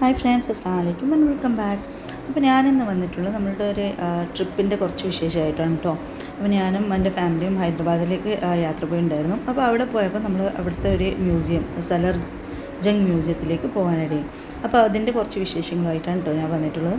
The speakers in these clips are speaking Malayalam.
ഹായ് ഫ്രണ്ട്സ് അസ്സാം വലൈക്കും ആൻഡ് വെൽക്കം ബാക്ക് അപ്പോൾ ഞാനിന്ന് വന്നിട്ടുള്ളത് നമ്മളുടെ ഒരു ട്രിപ്പിൻ്റെ കുറച്ച് വിശേഷമായിട്ടാണ് കേട്ടോ അപ്പോൾ ഞാനും എൻ്റെ ഫാമിലിയും ഹൈദരാബാദിലേക്ക് ആ, യാത്ര പോയിട്ടുണ്ടായിരുന്നു അപ്പോൾ അവിടെ പോയപ്പോൾ നമ്മൾ അവിടുത്തെ ഒരു മ്യൂസിയം സലർ ജംഗ് മ്യൂസിയത്തിലേക്ക് പോകാനിടയായി അപ്പോൾ അതിൻ്റെ കുറച്ച് വിശേഷങ്ങളുമായിട്ടാണ് കേട്ടോ ഞാൻ വന്നിട്ടുള്ളത്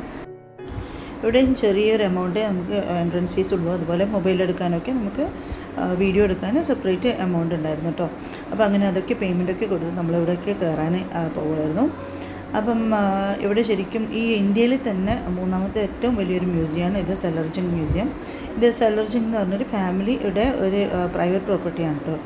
ഇവിടെ ചെറിയൊരു എമൗണ്ട് നമുക്ക് എൻട്രൻസ് ഫീസ് ഉള്ളൂ അതുപോലെ മൊബൈൽ എടുക്കാനൊക്കെ നമുക്ക് വീഡിയോ എടുക്കാൻ സെപ്പറേറ്റ് എമൗണ്ട് ഉണ്ടായിരുന്നു കേട്ടോ അപ്പോൾ അങ്ങനെ അതൊക്കെ പേയ്മെൻറ്റൊക്കെ കൊടുത്ത് നമ്മളിവിടെയൊക്കെ കയറാൻ പോകുമായിരുന്നു അപ്പം ആ, ഇവിടെ ശരിക്കും ഈ ഇന്ത്യയിൽ തന്നെ മൂന്നാമത്തെ ഏറ്റവും വലിയൊരു മ്യൂസിയമാണ് ഇത് സെലർജിങ് മ്യൂസിയം ഇത് സെലർജിങ് എന്ന് പറഞ്ഞൊരു ഫാമിലിയുടെ ഒരു പ്രൈവറ്റ് പ്രോപ്പർട്ടിയാണ് കേട്ടോ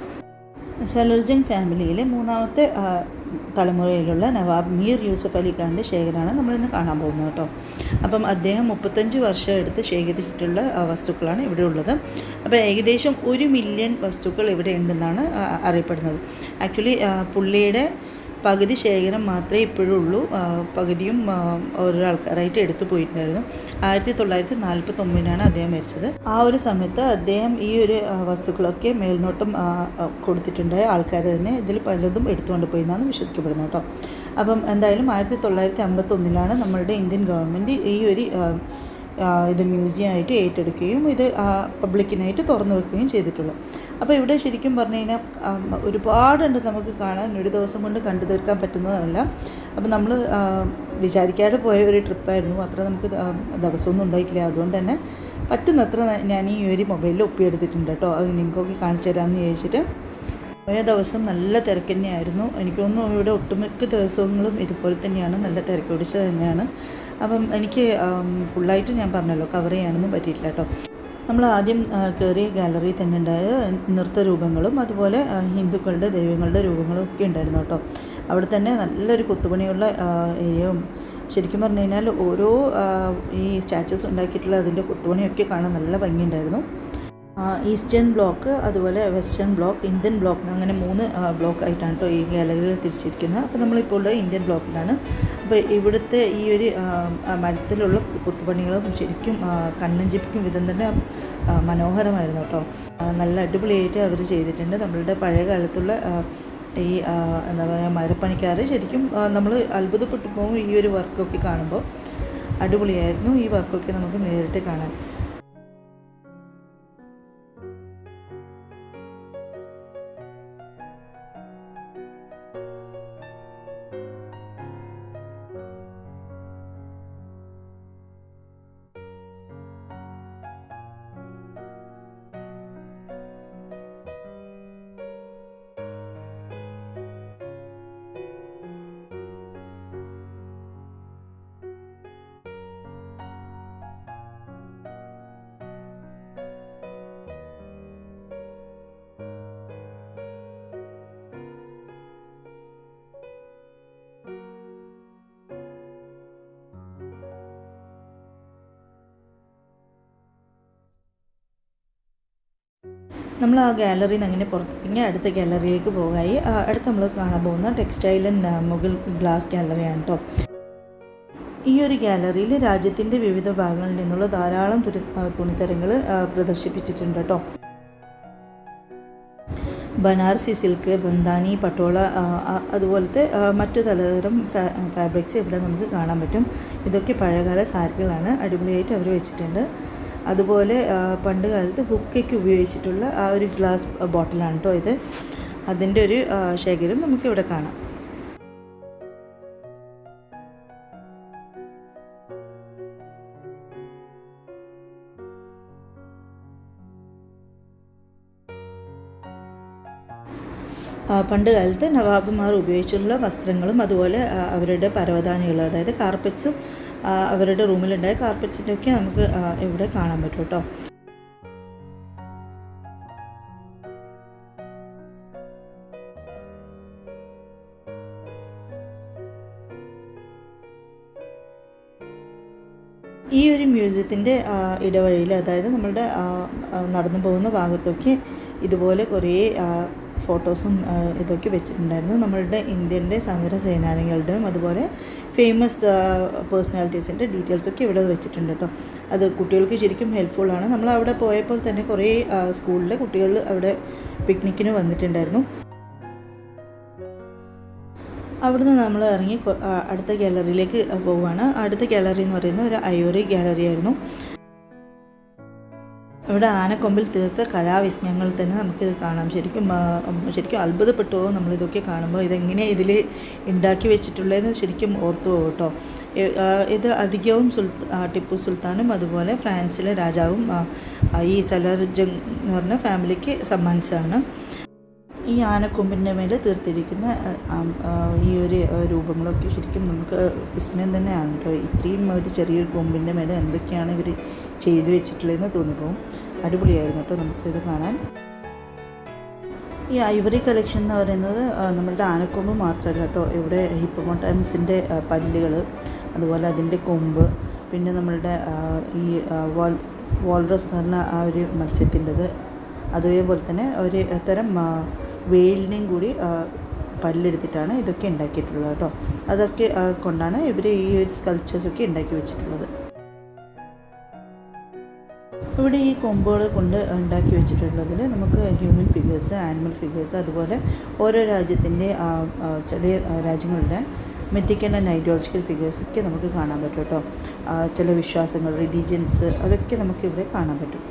സെലർജൻ ഫാമിലിയിലെ മൂന്നാമത്തെ ആ, തലമുറയിലുള്ള നവാബ് മീർ യൂസഫ് അലി ഖാൻ്റെ ശേഖരമാണ് നമ്മളിന്ന് കാണാൻ പോകുന്നത് കേട്ടോ അപ്പം അദ്ദേഹം മുപ്പത്തഞ്ച് വർഷം എടുത്ത് ശേഖരിച്ചിട്ടുള്ള ആ, വസ്തുക്കളാണ് ഇവിടെ ഉള്ളത് അപ്പോൾ ഏകദേശം ഒരു മില്യൺ വസ്തുക്കൾ ഇവിടെ ഉണ്ടെന്നാണ് ആ, അറിയപ്പെടുന്നത് ആക്ച്വലി പുള്ളിയുടെ പകുതി ശേഖരം മാത്രമേ ഇപ്പോഴും ഉള്ളൂ ആ, പകുതിയും ആ, ഓരോ ആൾക്കാരായിട്ട് എടുത്തു പോയിട്ടുണ്ടായിരുന്നു ആയിരത്തി തൊള്ളായിരത്തി നാൽപ്പത്തി ഒമ്പതിനാണ് അദ്ദേഹം മരിച്ചത് ആ ഒരു സമയത്ത് അദ്ദേഹം ഈ ഒരു ആ, വസ്തുക്കളൊക്കെ മേൽനോട്ടം ആ, ആ, കൊടുത്തിട്ടുണ്ടായ ആൾക്കാർ തന്നെ ഇതിൽ പലതും എടുത്തുകൊണ്ട് പോയി എന്നാണ് വിശ്വസിക്കപ്പെടുന്നത് കേട്ടോ അപ്പം എന്തായാലും ആയിരത്തി തൊള്ളായിരത്തി അമ്പത്തൊന്നിലാണ് നമ്മളുടെ ഇന്ത്യൻ ഗവൺമെൻറ് ഈ ഒരു ആ, ആ, ഇത് മ്യൂസിയമായിട്ട് ഏറ്റെടുക്കുകയും ഇത് ആ, പബ്ലിക്കിനായിട്ട് തുറന്നു വെക്കുകയും ചെയ്തിട്ടുള്ളത് അപ്പോൾ ഇവിടെ ശരിക്കും പറഞ്ഞു കഴിഞ്ഞാൽ ആം, ഒരുപാടുണ്ട് നമുക്ക് കാണാൻ ഒരു ദിവസം കൊണ്ട് കണ്ടു തീർക്കാൻ പറ്റുന്നതല്ല അപ്പോൾ നമ്മൾ വിചാരിക്കാതെ പോയ ഒരു ട്രിപ്പായിരുന്നു അത്ര നമുക്ക് ആ, ദിവസമൊന്നും ഉണ്ടായിട്ടില്ല അതുകൊണ്ട് തന്നെ പറ്റുന്നത്ര ഞാൻ ഈ ഒരു മൊബൈലിൽ ഒപ്പിയെടുത്തിട്ടുണ്ട് കേട്ടോ അത് നിങ്ങൾക്കൊക്കെ കാണിച്ചു തരാമെന്ന് ചോദിച്ചിട്ട് പോയ ദിവസം നല്ല തിരക്ക് തന്നെയായിരുന്നു എനിക്ക് തോന്നുന്നു ഇവിടെ ഒട്ടുമിക്ക ദിവസങ്ങളും ഇതുപോലെ തന്നെയാണ് നല്ല തിരക്ക് പിടിച്ചത് തന്നെയാണ് അപ്പം എനിക്ക് ഫുള്ളായിട്ട് ഞാൻ പറഞ്ഞല്ലോ കവർ ചെയ്യാനൊന്നും പറ്റിയിട്ടില്ല കേട്ടോ നമ്മൾ ആദ്യം ആ, കയറിയ ഗാലറി തന്നെ ഉണ്ടായത് നൃത്തരൂപങ്ങളും അതുപോലെ ആ, ഹിന്ദുക്കളുടെ ദൈവങ്ങളുടെ രൂപങ്ങളും ഒക്കെ ഉണ്ടായിരുന്നു കേട്ടോ അവിടെ തന്നെ നല്ലൊരു കൊത്തുപണിയുള്ള ആ, ഏരിയയും ശരിക്കും പറഞ്ഞു കഴിഞ്ഞാൽ ഓരോ ആ, ഈ സ്റ്റാച്യൂസ് ഉണ്ടാക്കിയിട്ടുള്ള അതിൻ്റെ കൊത്തുപണിയൊക്കെ കാണാൻ നല്ല ഭംഗിയുണ്ടായിരുന്നു ആ, ഈസ്റ്റേൺ ബ്ലോക്ക് അതുപോലെ വെസ്റ്റേൺ ബ്ലോക്ക് ഇന്ത്യൻ ബ്ലോക്ക് അങ്ങനെ മൂന്ന് ആ, ബ്ലോക്ക് ആയിട്ടാണ് കേട്ടോ ഈ ഗാലറികൾ തിരിച്ചിരിക്കുന്നത് അപ്പോൾ നമ്മളിപ്പോൾ ഉള്ളത് ഇന്ത്യൻ ബ്ലോക്കിലാണ് അപ്പോൾ ഇവിടുത്തെ ഈ ഒരു ആ, ആ, മരത്തിലുള്ള കൊത്തുപണികളും ശരിക്കും ആ, കണ്ണഞ്ചിപ്പിക്കും വിധം തന്നെ ആ, മനോഹരമായിരുന്നു കേട്ടോ ആ, നല്ല അടിപൊളിയായിട്ട് അവർ ചെയ്തിട്ടുണ്ട് നമ്മളുടെ പഴയ കാലത്തുള്ള ആ, ഈ ആ, എന്താ പറയുക മരപ്പണിക്കാർ ശരിക്കും നമ്മൾ അത്ഭുതപ്പെട്ടു പോകും ഈ ഒരു വർക്കൊക്കെ കാണുമ്പോൾ അടിപൊളിയായിരുന്നു ഈ വർക്കൊക്കെ നമുക്ക് നേരിട്ട് കാണാൻ നമ്മൾ ആ ഗാലറിയിൽ നിന്ന് അങ്ങനെ പുറത്തിറങ്ങി അടുത്ത ഗാലറിയിലേക്ക് പോകായി ആ, അടുത്ത് നമ്മൾ കാണാൻ പോകുന്ന ടെക്സ്റ്റൈൽ ആൻഡ് മുഗൾ ഗ്ലാസ് ഗാലറിയാണ് കേട്ടോ ഈ ഒരു ഗാലറിയിൽ രാജ്യത്തിൻ്റെ വിവിധ ഭാഗങ്ങളിൽ നിന്നുള്ള ധാരാളം തുരി ആ, തുണിത്തരങ്ങൾ ആ, പ്രദർശിപ്പിച്ചിട്ടുണ്ട് കേട്ടോ ബനാറസി സിൽക്ക് ബന്ധാനി പട്ടോള ആ, ആ, അതുപോലത്തെ ആ, മറ്റു തലതരം ഫാ ഫാബ്രിക്സ് ഇവിടെ നമുക്ക് കാണാൻ പറ്റും ഇതൊക്കെ പഴയകാല സാരികളാണ് അടിപൊളിയായിട്ട് അവർ വെച്ചിട്ടുണ്ട് അതുപോലെ ആ, പണ്ട് കാലത്ത് ഹുക്കയ്ക്ക് ഉപയോഗിച്ചിട്ടുള്ള ആ ഒരു ഗ്ലാസ് ബോട്ടിലാണ് കേട്ടോ ഇത് അതിൻ്റെ ഒരു ആ, ശേഖരം നമുക്കിവിടെ കാണാം ആ, പണ്ട് കാലത്ത് നവാബുമാർ ഉപയോഗിച്ചിട്ടുള്ള വസ്ത്രങ്ങളും അതുപോലെ ആ, അവരുടെ പരവതാനികൾ അതായത് കാർപ്പറ്റ്സും ആ, അവരുടെ റൂമിലുണ്ടായ കാർപ്പറ്റ്സിൻ്റെ ഒക്കെ നമുക്ക് ആ, ഇവിടെ കാണാൻ പറ്റും കേട്ടോ ഈ ഒരു മ്യൂസിയത്തിൻ്റെ ഇടവഴിയിൽ അതായത് നമ്മളുടെ ആ, ആ, നടന്നു പോകുന്ന ഭാഗത്തൊക്കെ ഇതുപോലെ കുറേ ആ, ഫോട്ടോസും ആ, ഇതൊക്കെ വെച്ചിട്ടുണ്ടായിരുന്നു നമ്മളുടെ ഇന്ത്യൻ്റെ സമര സേനാനികളുടെയും അതുപോലെ ഫേമസ് പേഴ്സണാലിറ്റീസിൻ്റെ ഡീറ്റെയിൽസൊക്കെ ഇവിടെ വെച്ചിട്ടുണ്ട് കേട്ടോ അത് കുട്ടികൾക്ക് ശരിക്കും ഹെൽപ്ഫുള്ളാണ് നമ്മൾ അവിടെ പോയപ്പോൾ തന്നെ കുറേ സ്കൂളിലെ കുട്ടികൾ അവിടെ പിക്നിക്കിന് വന്നിട്ടുണ്ടായിരുന്നു അവിടുന്ന് നമ്മൾ ഇറങ്ങി കൊ- ആ, അടുത്ത ഗാലറിയിലേക്ക് പോവുകയാണ് അടുത്ത ഗാലറി എന്ന് പറയുന്നത് ഒരു ഐവറി ഗാലറി ആയിരുന്നു ഇവിടെ ആനക്കൊമ്പിൽ തീർത്ത കലാവിസ്മയങ്ങൾ തന്നെ നമുക്കിത് കാണാം ശരിക്കും ആ, ഉം, ശരിക്കും അത്ഭുതപ്പെട്ടു പോകും നമ്മളിതൊക്കെ കാണുമ്പോൾ ഇതെങ്ങനെ ഇതിൽ ഉണ്ടാക്കി വെച്ചിട്ടുള്ളതെന്ന് ശരിക്കും ഓർത്തു പോകും കേട്ടോ എ- ആ, ഇത് അധികവും സുൽത്ത ആ, ടിപ്പു സുൽത്താനും അതുപോലെ ഫ്രാൻസിലെ രാജാവും ആ, ആ, ഈ സലർജംഗ് എന്ന് പറഞ്ഞ ഫാമിലിക്ക് സമ്മാനിച്ചതാണ് ഈ ആനക്കൊമ്പിൻ്റെ മേലെ തീർത്തിരിക്കുന്ന ആ, ആം, ആ, ഈ ഒരു ആ, രൂപങ്ങളൊക്കെ ശരിക്കും നമുക്ക് വിസ്മയം തന്നെയാണ് കേട്ടോ ഇത്രയും ഒരു ചെറിയൊരു കൊമ്പിൻ്റെ മേലെ എന്തൊക്കെയാണ് ഇവർ ചെയ്തു വെച്ചിട്ടുള്ളതെന്ന് തോന്നിപ്പോവും അടിപൊളിയായിരുന്നു കേട്ടോ നമുക്കിത് കാണാൻ ഈ ഐവറി കളക്ഷൻ എന്ന് പറയുന്നത് ആ, നമ്മളുടെ ആനക്കൊമ്പ് മാത്രമല്ല കേട്ടോ ഇവിടെ ഹിപ്പോമോട്ടാമസിൻ്റെ പല്ലുകൾ അതുപോലെ അതിൻ്റെ കൊമ്പ് പിന്നെ നമ്മളുടെ ആ, ഈ ആ, വാൾ വാൾറസ് എന്ന് പറഞ്ഞ ആ ഒരു മത്സ്യത്തിൻ്റെത് അതേപോലെ തന്നെ ഒരു തരം ആ, വെയിലിനെയും കൂടി ആ, പല്ലെടുത്തിട്ടാണ് ഇതൊക്കെ ഉണ്ടാക്കിയിട്ടുള്ളത് കേട്ടോ അതൊക്കെ ആ, കൊണ്ടാണ് ഇവർ ഈ ഒരു സ്കൾപ്ചേഴ്സൊക്കെ ഉണ്ടാക്കി വെച്ചിട്ടുള്ളത് ഇവിടെ ഈ കൊമ്പുകൾ കൊണ്ട് ഉണ്ടാക്കി വെച്ചിട്ടുള്ളതിൽ നമുക്ക് ഹ്യൂമൻ ഫിഗേഴ്സ് ആനിമൽ ഫിഗേഴ്സ് അതുപോലെ ഓരോ രാജ്യത്തിൻ്റെ ആ, ആ, ചില ആ, രാജ്യങ്ങളുടെ മിത്തിക്കൽ ആൻഡ് ഐഡിയോളജിക്കൽ ഫിഗേഴ്സ് ഒക്കെ നമുക്ക് കാണാൻ പറ്റും കേട്ടോ ആ, ചില വിശ്വാസങ്ങൾ റിലീജിയൻസ് അതൊക്കെ നമുക്ക് ഇവിടെ കാണാൻ പറ്റും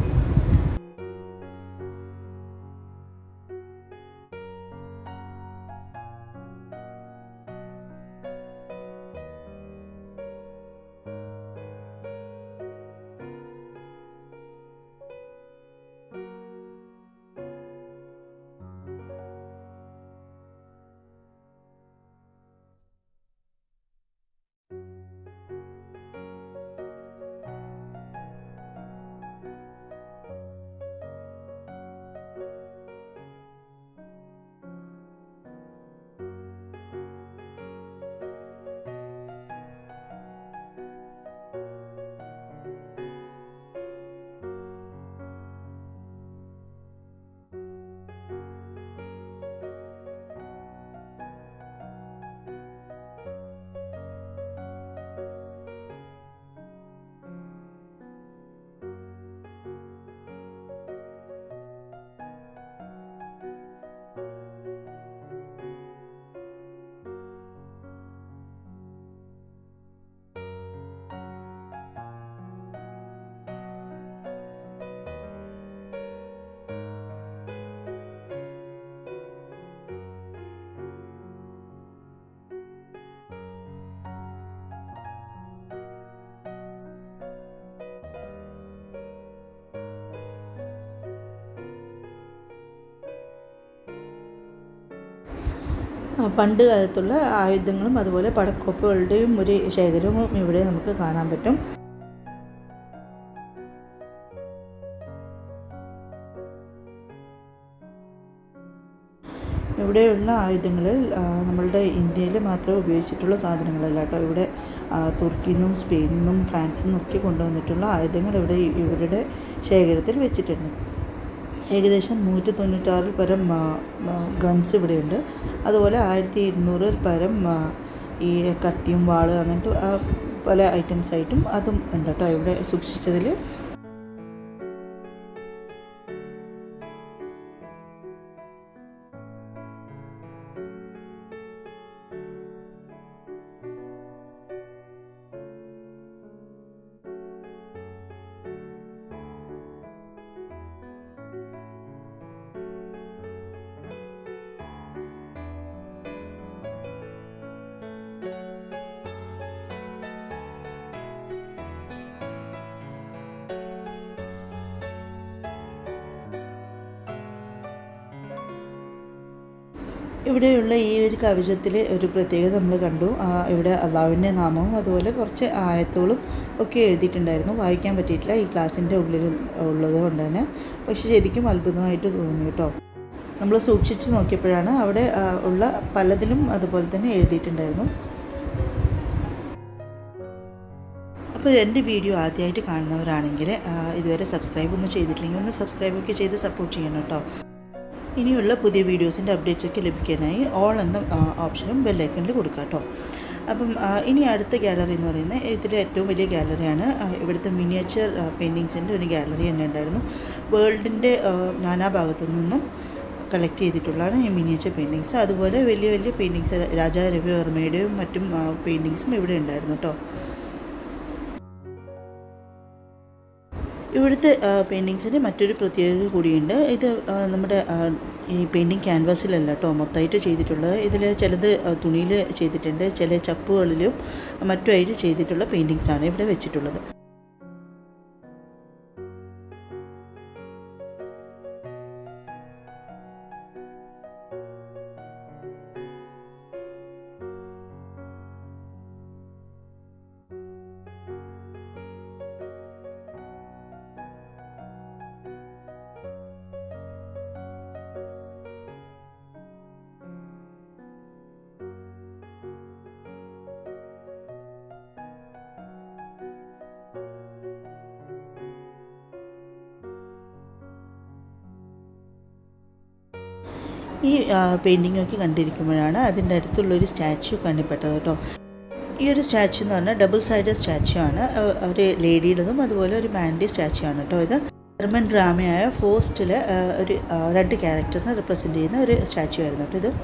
ആ, പണ്ട് കാലത്തുള്ള ആയുധങ്ങളും അതുപോലെ പടക്കോപ്പുകളുടെയും ഒരു ശേഖരവും ഇവിടെ നമുക്ക് കാണാൻ പറ്റും ഇവിടെയുള്ള ആയുധങ്ങളിൽ ആ, നമ്മളുടെ ഇന്ത്യയിൽ മാത്രം ഉപയോഗിച്ചിട്ടുള്ള സാധനങ്ങളല്ല കേട്ടോ ഇവിടെ ആ, തുർക്കിയിൽ നിന്നും സ്പെയിനിൽ നിന്നും ഫ്രാൻസിൽ നിന്നും ഒക്കെ കൊണ്ടുവന്നിട്ടുള്ള ആയുധങ്ങൾ ഇവിടെ ഇ- ഇവരുടെ ശേഖരത്തിൽ വെച്ചിട്ടുണ്ട് ഏകദേശം നൂറ്റി തൊണ്ണൂറ്റാറിൽ പരം ഗൺസ് ഇവിടെയുണ്ട് അതുപോലെ ആയിരത്തി ഇരുന്നൂറിൽ പരം ആ, ഈ കത്തിയും വാള് അങ്ങനത്തെ ആ, പല ഐറ്റംസ് ആയിട്ടും അതും ഉണ്ട് കേട്ടോ ഇവിടെ സൂക്ഷിച്ചതിൽ ഇവിടെയുള്ള ഈ ഒരു കവചത്തിൽ ഒരു പ്രത്യേകത നമ്മൾ കണ്ടു ആ, ഇവിടെ അള്ളാഹുവിൻ്റെ നാമവും അതുപോലെ കുറച്ച് ആയത്തുകളും ഒക്കെ എഴുതിയിട്ടുണ്ടായിരുന്നു വായിക്കാൻ പറ്റിയിട്ടില്ല ഈ ക്ലാസ്സിൻ്റെ ഉള്ളിൽ ഉള്ളത് കൊണ്ട് തന്നെ പക്ഷെ ശരിക്കും അത്ഭുതമായിട്ട് തോന്നി കേട്ടോ നമ്മൾ സൂക്ഷിച്ച് നോക്കിയപ്പോഴാണ് അവിടെ ആ, ഉള്ള പലതിലും അതുപോലെ തന്നെ എഴുതിയിട്ടുണ്ടായിരുന്നു അപ്പോൾ എൻ്റെ വീഡിയോ ആദ്യമായിട്ട് കാണുന്നവരാണെങ്കിൽ ആ, ഇതുവരെ സബ്സ്ക്രൈബ് ഒന്നും ചെയ്തിട്ടില്ലെങ്കിൽ ഒന്ന് സബ്സ്ക്രൈബൊക്കെ ചെയ്ത് സപ്പോർട്ട് ചെയ്യണം കേട്ടോ ഇനിയുള്ള പുതിയ വീഡിയോസിൻ്റെ അപ്ഡേറ്റ്സ് ഒക്കെ ലഭിക്കാനായി ഓൾ എന്ന ഓപ്ഷനും ബെല്ലൈക്കണിൽ കൊടുക്കാം കേട്ടോ അപ്പം ആ, ഇനി അടുത്ത ഗാലറി എന്ന് പറയുന്നത് ഇതിലെ ഏറ്റവും വലിയ ഗാലറിയാണ് ആ, ഇവിടുത്തെ മിനിയേച്ചർ പെയിൻറ്റിങ്സിൻ്റെ ഒരു ഗാലറി തന്നെ ഉണ്ടായിരുന്നു വേൾഡിൻ്റെ നാനാഭാഗത്തു നിന്നും കളക്ട് ചെയ്തിട്ടുള്ളതാണ് ഈ മിനിയേച്ചർ പെയിൻറ്റിങ്സ് അതുപോലെ വലിയ വലിയ പെയിൻറ്റിങ്സ് രാജാ രവിവർമ്മയുടെയും മറ്റും പെയിൻറ്റിങ്സും ഇവിടെ ഉണ്ടായിരുന്നു കേട്ടോ ഇവിടുത്തെ പെയിൻറ്റിങ്സിന് മറ്റൊരു പ്രത്യേകത കൂടിയുണ്ട് ഇത് ആ, നമ്മുടെ ആ, ഈ പെയിൻറ്റിങ് ക്യാൻവാസിലല്ല കേട്ടോ മൊത്തമായിട്ട് ചെയ്തിട്ടുള്ളത് ഇതിൽ ചിലത് തുണിയിൽ ചെയ്തിട്ടുണ്ട് ചില ചപ്പുകളിലും മറ്റുമായിട്ട് ചെയ്തിട്ടുള്ള പെയിൻറ്റിങ്സാണ് ഇവിടെ വെച്ചിട്ടുള്ളത് ഈ പെയിൻറ്റിംഗ് ഒക്കെ കണ്ടിരിക്കുമ്പോഴാണ് അതിൻ്റെ അടുത്തുള്ളൊരു സ്റ്റാച്യു കണ്ടിപ്പെട്ടത് കേട്ടോ ഈ ഒരു സ്റ്റാച്യു എന്ന് പറഞ്ഞാൽ ഡബിൾ സൈഡ് സ്റ്റാച്യു ആണ് അഹ് ഒരു ലേഡിയുടേതും അതുപോലെ ഒരു മാൻ്റെ സ്റ്റാച്യു ആണ് കേട്ടോ ഇത് ജർമ്മൻ ഡ്രാമയായ ഫോസ്റ്റിൽ ഒരു ആ, രണ്ട് ക്യാരക്ടറിനെ റിപ്രസെൻ്റ് ചെയ്യുന്ന ഒരു സ്റ്റാച്യു ആയിരുന്നു കേട്ടോ ഇത്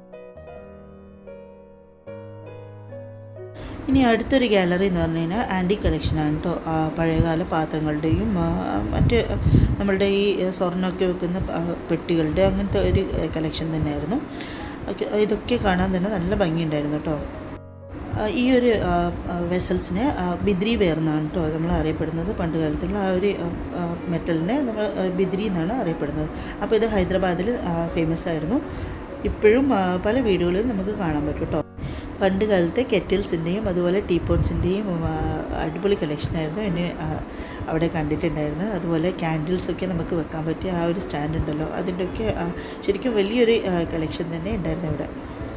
ഇനി അടുത്തൊരു ഗാലറി എന്ന് പറഞ്ഞു കഴിഞ്ഞാൽ ആൻറ്റി കളക്ഷനാണ് കേട്ടോ ആ, പഴയകാല പാത്രങ്ങളുടെയും ആ, മറ്റ് നമ്മളുടെ ഈ സ്വർണ്ണമൊക്കെ വെക്കുന്ന ആ, പെട്ടികളുടെ അങ്ങനത്തെ ഒരു കളക്ഷൻ തന്നെയായിരുന്നു ഒക്കെ- ഇതൊക്കെ കാണാൻ തന്നെ നല്ല ഭംഗിയുണ്ടായിരുന്നു കേട്ടോ ആ, ഈ ഒരു വെസൽസിനെ ബിദ്രി വെയർ എന്നാണ് കേട്ടോ നമ്മൾ അറിയപ്പെടുന്നത് പണ്ട് കാലത്തുള്ള ആ ഒരു മെറ്റലിനെ നമ്മൾ ആ, ബിദ്രി എന്നാണ് അറിയപ്പെടുന്നത് അപ്പോൾ ഇത് ഹൈദരാബാദിൽ ഫേമസ് ആയിരുന്നു ഇപ്പോഴും ആ, പല വീടുകളിലും നമുക്ക് കാണാൻ പറ്റും കേട്ടോ പണ്ട് കാലത്തെ കെറ്റിൽസിൻ്റെയും അതുപോലെ ടീപോട്ട്സിൻ്റെയും അടിപൊളി കളക്ഷനായിരുന്നു എന്നെ ആ, അവിടെ കണ്ടിട്ടുണ്ടായിരുന്നത് അതുപോലെ ക്യാൻഡിൽസൊക്കെ നമുക്ക് വെക്കാൻ പറ്റിയ ആ ഒരു സ്റ്റാൻഡ് ഉണ്ടല്ലോ അതിൻ്റെയൊക്കെ ആ, ശരിക്കും വലിയൊരു കളക്ഷൻ തന്നെ ഉണ്ടായിരുന്നു ഇവിടെ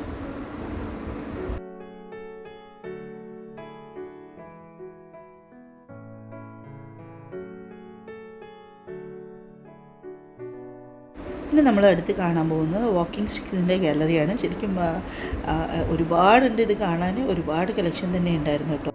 ഇനി നമ്മൾ അടുത്ത് കാണാൻ പോകുന്നത് വാക്കിംഗ് സ്റ്റിക്സിൻ്റെ ഗാലറിയാണ് ശരിക്കും ആ, ആ, ഒരുപാടുണ്ട് ഇത് കാണാൻ ഒരുപാട് കളക്ഷൻ തന്നെ ഉണ്ടായിരുന്നു കേട്ടോ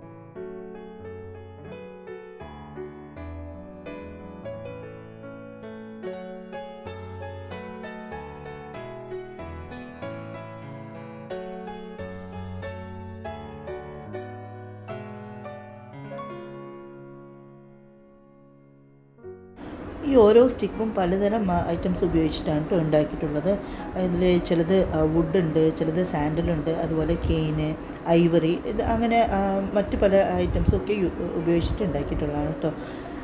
ഈ ഓരോ സ്റ്റിക്കും പലതരം ഐറ്റംസ് ഉപയോഗിച്ചിട്ടാണ് കേട്ടോ ഉണ്ടാക്കിയിട്ടുള്ളത് അതിൽ ചിലത് വുഡ് ഉണ്ട് ചിലത് സാൻഡലുണ്ട് അതുപോലെ കെയിന് ഐവറി ഇത് അങ്ങനെ ആ, മറ്റ് പല ഐറ്റംസും ഒക്കെ യു- ഉപയോഗിച്ചിട്ട് ഉണ്ടാക്കിയിട്ടുള്ളതാണ് കേട്ടോ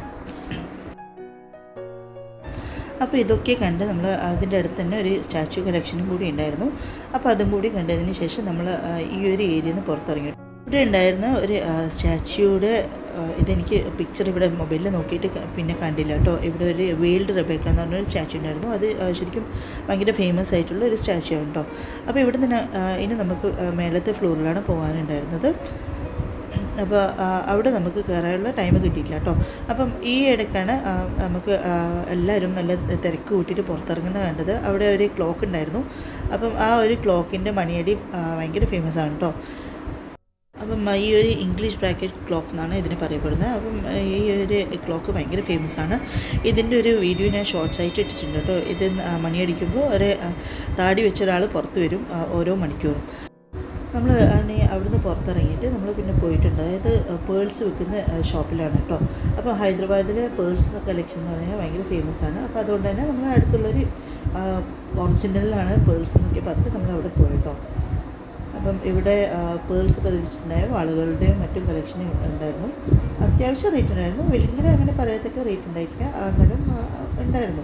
അപ്പോൾ ഇതൊക്കെ കണ്ട് നമ്മൾ അതിൻ്റെ അടുത്ത് തന്നെ ഒരു സ്റ്റാച്യു കളക്ഷനും കൂടി ഉണ്ടായിരുന്നു അപ്പോൾ അതും കൂടി കണ്ടതിന് ശേഷം നമ്മൾ ഈ ഒരു ഏരിയയിൽ നിന്ന് പുറത്തിറങ്ങി ഇവിടെ ഉണ്ടായിരുന്ന ഒരു സ്റ്റാച്യൂയുടെ ഇതെനിക്ക് പിക്ചർ ഇവിടെ മൊബൈലിൽ നോക്കിയിട്ട് ക- പിന്നെ കണ്ടില്ല കേട്ടോ ഇവിടെ ഒരു വേൾഡ് റെബേക്ക എന്ന് പറഞ്ഞൊരു സ്റ്റാച്യു ഉണ്ടായിരുന്നു അത് ആ, ശരിക്കും ഭയങ്കര ഫേമസ് ആയിട്ടുള്ള ഒരു സ്റ്റാച്യു ആണ് കേട്ടോ അപ്പോൾ ഇവിടെ നിന്ന് ആ, ഇനി നമുക്ക് ആ, മേലത്തെ ഫ്ലോറിലാണ് പോകാനുണ്ടായിരുന്നത് അപ്പോൾ അവിടെ നമുക്ക് കയറാനുള്ള ടൈം കിട്ടിയിട്ടില്ല കേട്ടോ അപ്പം ഈ ഇടയ്ക്കാണ് ആ, നമുക്ക് ആ, എല്ലാവരും നല്ല തിരക്ക് കൂട്ടിയിട്ട് പുറത്തിറങ്ങുന്നത് കണ്ടത് അവിടെ ഒരു ക്ലോക്ക് ഉണ്ടായിരുന്നു അപ്പം ആ ഒരു ക്ലോക്കിൻ്റെ മണിയടി ആ, ഭയങ്കര ഫേമസ് ആണ് കേട്ടോ അപ്പം ഈ ഒരു ഇംഗ്ലീഷ് ബ്രാക്കറ്റ് ക്ലോക്ക് എന്നാണ് ഇതിന് പറയപ്പെടുന്നത് അപ്പം ഈ ഒരു ക്ലോക്ക് ഭയങ്കര ഫേമസ് ആണ് ഇതിൻ്റെ ഒരു വീഡിയോ ഞാൻ ഷോർട്സ് ആയിട്ട് ഇട്ടിട്ടുണ്ട് കേട്ടോ ഇത് ആ, മണിയടിക്കുമ്പോൾ ഒരു ആ, താടി വെച്ച ഒരാൾ പുറത്ത് വരും ആ, ഓരോ മണിക്കൂറും നമ്മൾ അതിന് അവിടുന്ന് പുറത്തിറങ്ങിയിട്ട് നമ്മൾ പിന്നെ പോയിട്ടുണ്ട് അതായത് പേൾസ് വിൽക്കുന്ന ആ, ഷോപ്പിലാണ് കേട്ടോ അപ്പോൾ ഹൈദരാബാദിലെ പേൾസ് കളക്ഷൻ എന്ന് പറഞ്ഞാൽ ഭയങ്കര ഫേമസ് ആണ് അപ്പോൾ അതുകൊണ്ട് തന്നെ നമ്മൾ അടുത്തുള്ളൊരു ഒറിജിനലാണ് പേൾസ് എന്നൊക്കെ പറഞ്ഞിട്ട് നമ്മൾ അവിടെ പോയി കേട്ടോ അപ്പം ഇവിടെ പേൾസ് പതിപ്പിച്ചിട്ടുണ്ടായ വാളുകളുടെയും മറ്റും കളക്ഷൻ ഉണ്ടായിരുന്നു അത്യാവശ്യം റേറ്റ് ഉണ്ടായിരുന്നു വലിയ അങ്ങനെ പറയത്തക്ക റേറ്റ് ഉണ്ടായിട്ടില്ല ആ, എന്നാലും ആ, ഉണ്ടായിരുന്നു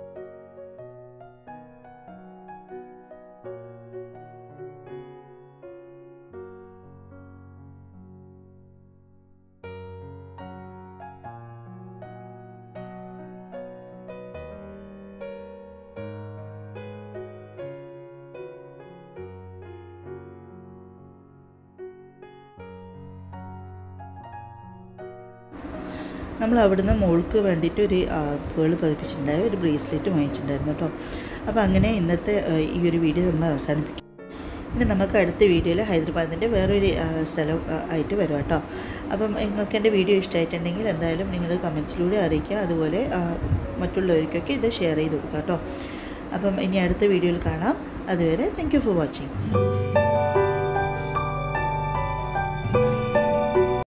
നമ്മൾ അവിടുന്ന് മോൾക്ക് വേണ്ടിയിട്ട് ഒരു പേള് പതിപ്പിച്ചിട്ടുണ്ടായ ഒരു ബ്രേസ്ലെറ്റ് വാങ്ങിച്ചിട്ടുണ്ടായിരുന്നു കേട്ടോ അപ്പോൾ അങ്ങനെ ഇന്നത്തെ ആ, ഈ ഒരു വീഡിയോ നമ്മൾ അവസാനിപ്പിക്കും ഇനി നമുക്ക് അടുത്ത വീഡിയോയിൽ ഹൈദരാബാദിൻ്റെ വേറൊരു ആ, സ്ഥലം ആ, ആയിട്ട് വരാം കേട്ടോ അപ്പം നിങ്ങൾക്ക് എൻ്റെ വീഡിയോ ഇഷ്ടമായിട്ടുണ്ടെങ്കിൽ എന്തായാലും നിങ്ങൾ കമൻസിലൂടെ അറിയിക്കുക അതുപോലെ ആ, മറ്റുള്ളവർക്കൊക്കെ ഇത് ഷെയർ ചെയ്ത് കൊടുക്കുക കേട്ടോ അപ്പം ഇനി അടുത്ത വീഡിയോയിൽ കാണാം അതുവരെ താങ്ക് യു ഫോർ വാച്ചിങ്